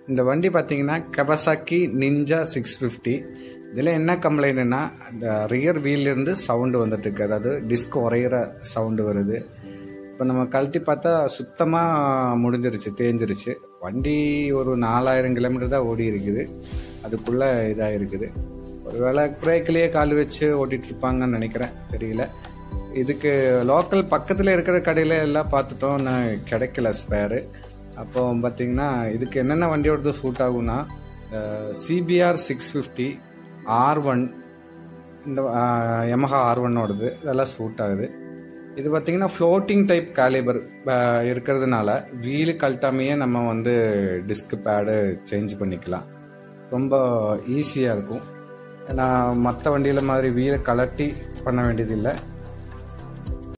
இந்த வண்டி பார்த்தீங்கன்னா கவசாக்கி நிஞ்சா சிக்ஸ் ஃபிஃப்டி இதில் என்ன கம்ப்ளைண்ட்னா அந்த ரியர் வீல்லேருந்து சவுண்டு வந்துட்டு இருக்கு அதாவது டிஸ்க் உரையிற சவுண்டு வருது இப்போ நம்ம கழட்டி பார்த்தா சுத்தமாக முடிஞ்சிருச்சு தேஞ்சிருச்சு வண்டி ஒரு நாலாயிரம் கிலோமீட்டர் தான் ஓடி இருக்குது அதுக்குள்ளே இதாக இருக்குது ஒருவேளை பிரேக்லேயே கால் வச்சு ஓட்டிட்டு இருப்பாங்கன்னு நினைக்கிறேன் தெரியல இதுக்கு லோக்கல் பக்கத்தில் இருக்கிற கடையில எல்லாம் பார்த்துட்டோம் நான் கிடைக்கல ஸ்பேரு அப்போ பார்த்தீங்கன்னா இதுக்கு என்னென்ன வண்டியோடது சூட் ஆகும்னா CBR six fifty R one இந்த எமஹா ஆர் ஒன்னோடது இதெல்லாம் சூட் ஆகுது இது பார்த்தீங்கன்னா ஃப்ளோட்டிங் டைப் காலிபர் இருக்கிறதுனால வீலு கழட்டாமையே நம்ம வந்து டிஸ்க் பேடு சேஞ்ச் பண்ணிக்கலாம் ரொம்ப ஈஸியாக இருக்கும் நான் மற்ற வண்டியில் மாதிரி வீலை கலட்டி பண்ண வேண்டியதில்லை